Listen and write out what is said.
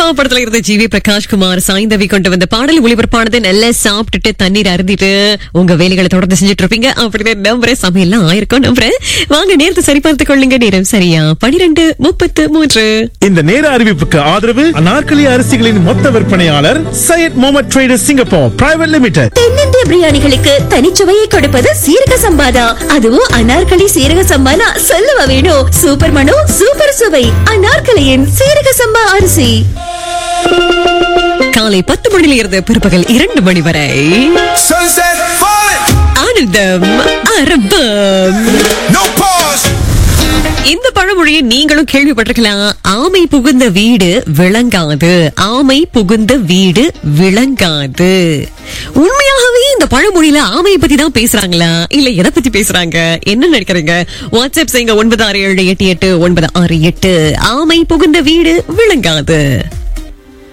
படத்துல இருந்த G V Prakash Kumar Saindhavi கொண்டு வந்த பாடல் ஒளிபரப்பானது நல்லா சாப்பிட்டுட்டு தண்ணீர் அருந்திட்டு உங்க வேலைகளை தொடர்ந்து செஞ்சுட்டு இருப்பீங்க அப்படின்னு நம்புறேன் சமையல்லாம் ஆயிருக்கும் நம்புறேன் வாங்க நேரத்தை சரி பார்த்துக் கொள்ளுங்க நேரம் சரியா பனிரெண்டு முப்பத்து மூன்று இந்த நேர அறிவிப்புக்கு ஆதரவு அனார்கலி அரிசிகளின் மொத்த விற்பனையாளர் Syed Mohammed traders Singapore private limited தென்னிந்திய பிரியாணிகளுக்கு தனிச்சுவையை கொடுப்பது சீரக சம்பாதா அதுவும் அனார்கலி சீரக சம்பானா சொல்லவா வேணும் சூப்பர் மனோ சூப்பர் சுவை அனார்கலியின் சீரக சம்பா அரிசி காலை பத்து மணியில இருந்து பிற்பகல் இரண்டு மணி வரை Sunset falling, ஆனந்தம் அரபம் no pause. இந்த பழமொழியை நீங்களும் கேள்விப்பட்டிருக்கலாம் ஆமை புகுந்த வீடு விளங்காது ஆமை புகுந்த வீடு விளங்காது உண்மையாகவே இந்த பழமொழியில ஆமையை பத்தி தான் பேசுறாங்களா இல்ல எதை பத்தி பேசுறாங்க என்ன நினைக்கிறீங்க வாட்ஸ்அப் செய்யுங்க ஒன்பது ஆறு ஏழு எட்டு எட்டு ஒன்பது ஆறு எட்டு ஆமை புகுந்த வீடு விளங்காது